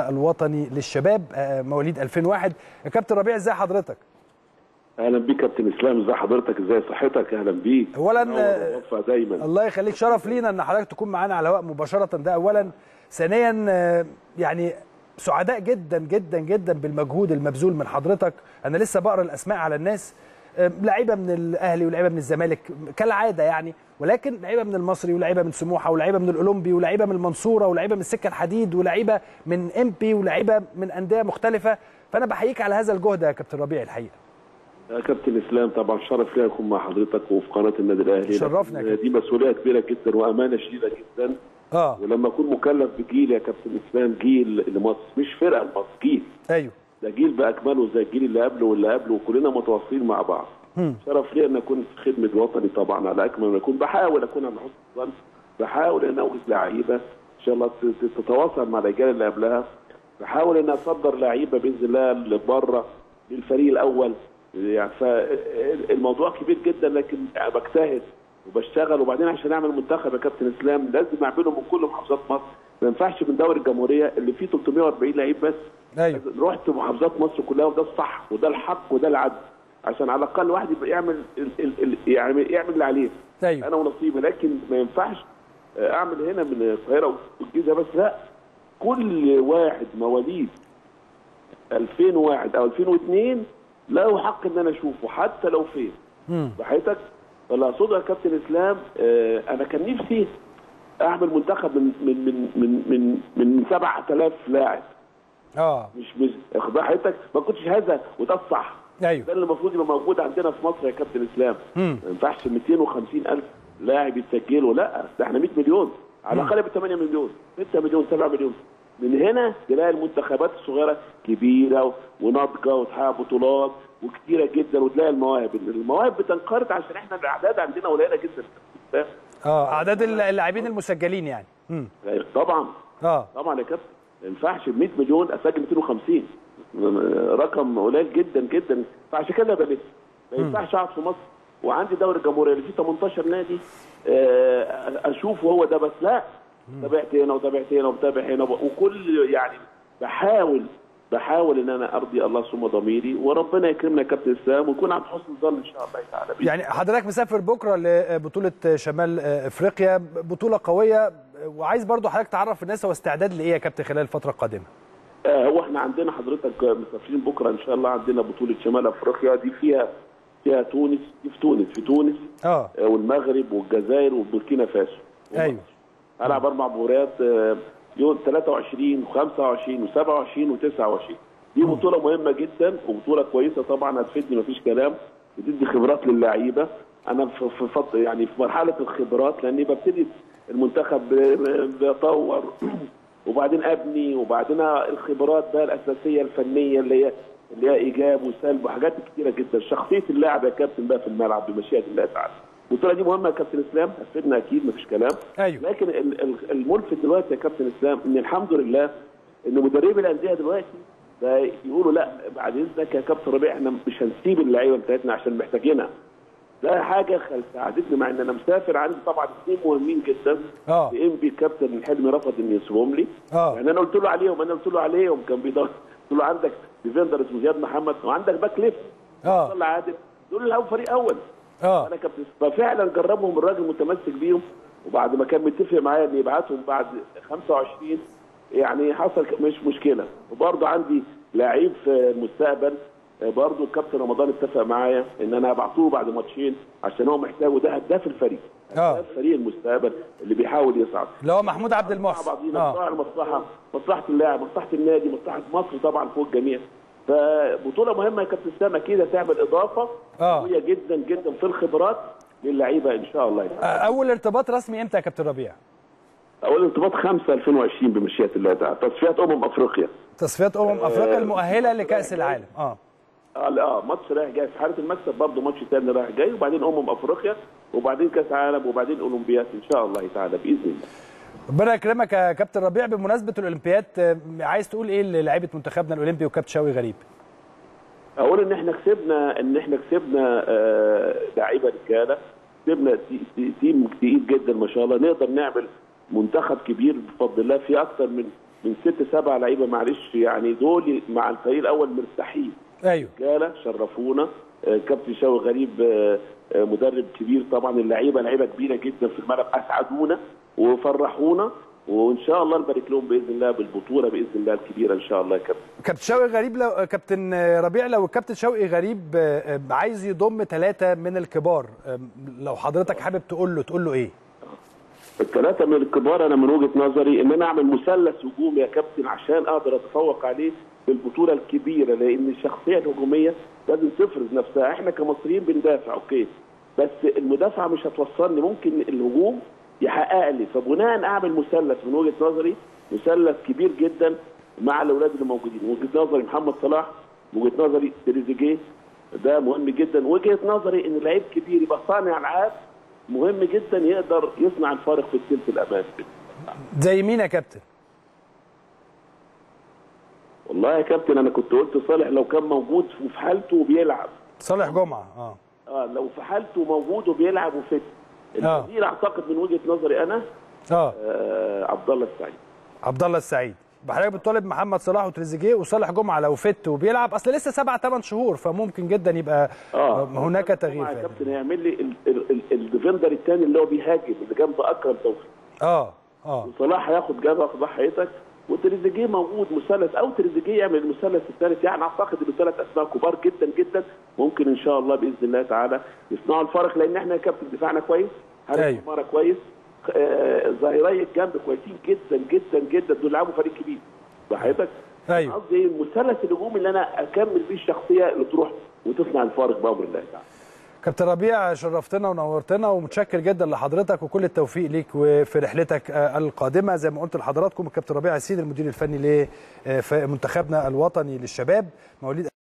الوطني للشباب آه، مواليد 2001 يا كابتن ربيع ازي حضرتك اهلا بيك كابتن اسلام ازي حضرتك ازي صحتك اهلا بيك اولا منور آه، وموفق دايما الله يخليك شرف لينا ان حضرتك تكون معانا على الهواء مباشره ده اولا ثانيا آه، يعني سعداء جدا جدا جدا بالمجهود المبذول من حضرتك انا لسه بقرا الاسماء على الناس آه، لعيبه من الاهلي ولاعيبه من الزمالك كالعاده يعني ولكن لعيبه من المصري ولاعيبه من سموحه ولاعيبه من الاولمبي ولاعيبه من المنصوره ولاعيبه من السكه الحديد ولاعيبه من امبي ولاعيبه من انديه مختلفه فانا بحييك على هذا الجهد يا كابتن ربيع الحقيقه يا كابتن اسلام طبعا شرف لي اكون مع حضرتك وفي قناه النادي الاهلي شرفنا يا لكن دي مسؤوليه كبيره جدا وامانه شديده جدا اه ولما اكون مكلف بجيل يا كابتن اسلام جيل لمصر مش فرقه لمصر جيل ايوه ده جيل باكمله زي الجيل اللي قبله واللي قبله وكلنا متواصلين مع بعض شرف لي ان اكون في خدمه وطني طبعا على اكمل ما يكون بحاول اكون على حسن الظن بحاول ان اوجد لعيبه ان شاء الله ت- ت- تتواصل مع الرجال اللي قبلها بحاول ان اصدر لعيبه باذن الله لبره للفريق الاول يعني فالموضوع كبير جدا لكن بجتهد وبشتغل وبعدين عشان اعمل منتخب يا كابتن اسلام لازم اعمله من كل محافظات مصر ما ينفعش من دوري الجمهوريه اللي فيه 340 لعيب بس ايوه رحت محافظات مصر كلها وده الصح وده الحق وده العدل عشان على الاقل واحد يبقى يعمل ال ال ال يعني يعمل اللي عليه ايوه انا ونصيبي لكن ما ينفعش آه، اعمل هنا من القاهره والجيزه بس لا كل واحد مواليد 2001 او 2002 له حق ان انا اشوفه حتى لو فين مم. بحياتك فاللي اقصده يا كابتن اسلام آه، انا كان نفسي اعمل منتخب من من من من من, من 7000 لاعب اه مش مش واخد بال حضرتك ما كنتش هذا وده الصح ايوه ده اللي المفروض يبقى موجود عندنا في مصر يا كابتن اسلام مم. ما ينفعش 250 الف لاعب يتسجلوا لا ده احنا 100 مليون على الاقل ب 8 مليون 6 مليون 7 مليون من هنا تلاقي المنتخبات الصغيره كبيره وناضجه وتحقق بطولات وكتيره جدا وتلاقي المواهب المواهب بتنقرض عشان احنا الاعداد عندنا قليله جدا اه اعداد اللاعبين المسجلين يعني امم طبعا اه طبعا يا كابتن ما ينفعش ب 100 مليون اسجل 250 رقم قليل جدا جدا فعشان كده بلف ما ينفعش اقعد في مصر وعندي دوري الجمهوريه اللي فيه 18 نادي آه، اشوفه هو ده بس لا تابعت هنا وتابعت هنا ومتابع هنا وكل يعني بحاول بحاول ان انا ارضي الله ثم ضميري وربنا يكرمنا يا كابتن اسلام ويكون عند حسن الظن ان شاء الله تعالى بإذن يعني حضرتك مسافر بكره لبطوله شمال افريقيا بطوله قويه وعايز برضو حضرتك تعرف الناس هو استعداد لايه يا كابتن خلال الفتره القادمه آه، هو احنا عندنا حضرتك مسافرين بكره ان شاء الله عندنا بطوله شمال افريقيا دي فيها فيها تونس دي في تونس في تونس اه آه، والمغرب والجزائر وبوركينا فاسو ايوه هلعب اربع مباريات آه، يوم 23 و25 و27 و29 دي بطوله مهمه جدا وبطوله كويسه طبعا هتفيدني مفيش كلام بتدي خبرات للعيبه انا في في فط... يعني في مرحله الخبرات لاني ببتدي المنتخب ب- بطور وبعدين ابني وبعدين الخبرات بقى الاساسيه الفنيه اللي هي اللي هي ايجاب وسلب وحاجات كتيره جدا شخصيه اللاعب يا كابتن بقى في الملعب بمشيئه الله تعالى البطوله دي مهمه يا كابتن اسلام هتفيدنا اكيد مفيش كلام ايوه لكن ال- ال- الملفت دلوقتي يا كابتن اسلام ان الحمد لله ان مدربي الانديه دلوقتي ده يقولوا لا بعد اذنك يا كابتن ربيع احنا مش هنسيب اللعيبه بتاعتنا عشان محتاجينها ده حاجه خل- ساعدتني مع ان انا مسافر عندي طبعا اثنين مهمين جدا اه في ام بي كابتن حلمي رفض ان يسيبهم لي اه يعني انا قلت له عليهم انا قلت له عليهم كان بيدور قلت له عندك ديفندر اسمه زياد محمد وعندك باك ليفت اه طلع عادل دول اللي فريق اول اه انا كابتن ففعلا جربهم الراجل متمسك بيهم وبعد ما كان متفق معايا ان يبعتهم بعد 25 يعني حصل ك- مش مشكله وبرضه عندي لعيب في المستقبل آه، برضه الكابتن رمضان اتفق معايا ان انا ابعته له بعد ماتشين عشان هو محتاجه ده هداف الفريق آه. هداف فريق المستقبل اللي بيحاول يصعد اللي هو محمود عبد مع المحسن بعضينا اه اه المصلحه مصلحه اللاعب مصلحه النادي مصلحه مصر طبعا فوق الجميع فبطوله مهمه يا كابتن اسامه كده تعمل اضافه آه. قويه جدا جدا في الخبرات للعيبه ان شاء الله آه، تعالى. اول ارتباط رسمي امتى يا كابتن ربيع اول ارتباط 5 2020 بمشيئه الله تعالى تصفيات امم افريقيا تصفيات امم افريقيا المؤهله لكاس العالم اه اه لا، اه ماتش رايح جاي في حاله المكسب برضه ماتش تاني رايح جاي وبعدين امم افريقيا وبعدين كاس عالم وبعدين اولمبياد ان شاء الله تعالى باذن الله ربنا يكرمك يا كابتن ربيع بمناسبه الاولمبياد آه، عايز تقول ايه للاعيبه منتخبنا الاولمبي وكابتن شوقي غريب اقول ان احنا كسبنا ان احنا كسبنا آه، لعيبه رجاله كسبنا تي- تي- تيم تقيل جدا ما شاء الله نقدر نعمل منتخب كبير بفضل الله في اكثر من من ست سبع لعيبه معلش يعني دول مع الفريق الاول مرتاحين ايوه رجاله شرفونا آه، كابتن شوقي غريب آه، آه، مدرب كبير طبعا اللعيبه لعيبه كبيره جدا في الملعب اسعدونا وفرحونا وان شاء الله نبارك لهم باذن الله بالبطوله باذن الله الكبيره ان شاء الله يا كابتن كابتن شوقي غريب لو كابتن ربيع لو الكابتن شوقي غريب آه، آه، عايز يضم ثلاثه من الكبار آه، لو حضرتك حابب تقول له تقول له ايه؟ الثلاثه من الكبار انا من وجهه نظري ان انا اعمل مثلث هجومي يا كابتن عشان اقدر اتفوق عليه في البطوله الكبيره لان الشخصيه الهجوميه لازم تفرض نفسها احنا كمصريين بندافع اوكي بس المدافعه مش هتوصلني ممكن الهجوم يحقق لي فبناء اعمل مثلث من وجهه نظري مثلث كبير جدا مع الاولاد اللي موجودين وجهه نظري محمد صلاح وجهه نظري تريزيجيه ده مهم جدا وجهه نظري ان لعيب كبير يبقى صانع العاب مهم جدا يقدر يصنع الفارق في الثلث الامامي زي مين يا كابتن؟ والله يا كابتن انا كنت قلت صالح لو كان موجود وفي حالته وبيلعب صالح جمعه اه اه لو في حالته موجود وبيلعب وفت آه. البديل اعتقد من وجهه نظري انا اه آه عبد الله السعيد عبد الله السعيد حضرتك بتطالب محمد صلاح وتريزيجيه وصالح جمعه لو فت وبيلعب اصل لسه سبع ثمان شهور فممكن جدا يبقى اه هناك تغيير يا فعلا. كابتن هيعمل لي ال- ال- ال- الديفندر الثاني اللي هو بيهاجم اللي جنب اكرم توفيق اه اه وصلاح هياخد جبهه في ضحيتك وتريزيجيه موجود مثلث او تريزيجيه يعمل المثلث الثالث يعني اعتقد ان ثلاث اسماء كبار جدا جدا ممكن ان شاء الله باذن الله تعالى يصنعوا الفرق لان احنا يا كابتن دفاعنا كويس حارس أيوة. المرمى كويس آه، ظاهري الجنب كويسين جدا جدا جدا دول لعبوا فريق كبير ضحيتك أيوة. قصدي ايه المثلث الهجومي اللي انا اكمل بيه الشخصيه اللي تروح وتصنع الفارق بامر الله تعالى كابتن ربيع شرفتنا ونورتنا ومتشكر جدا لحضرتك وكل التوفيق ليك وفي رحلتك آه، القادمه زي ما قلت لحضراتكم الكابتن ربيع ياسين المدير الفني لمنتخبنا الوطني للشباب مواليد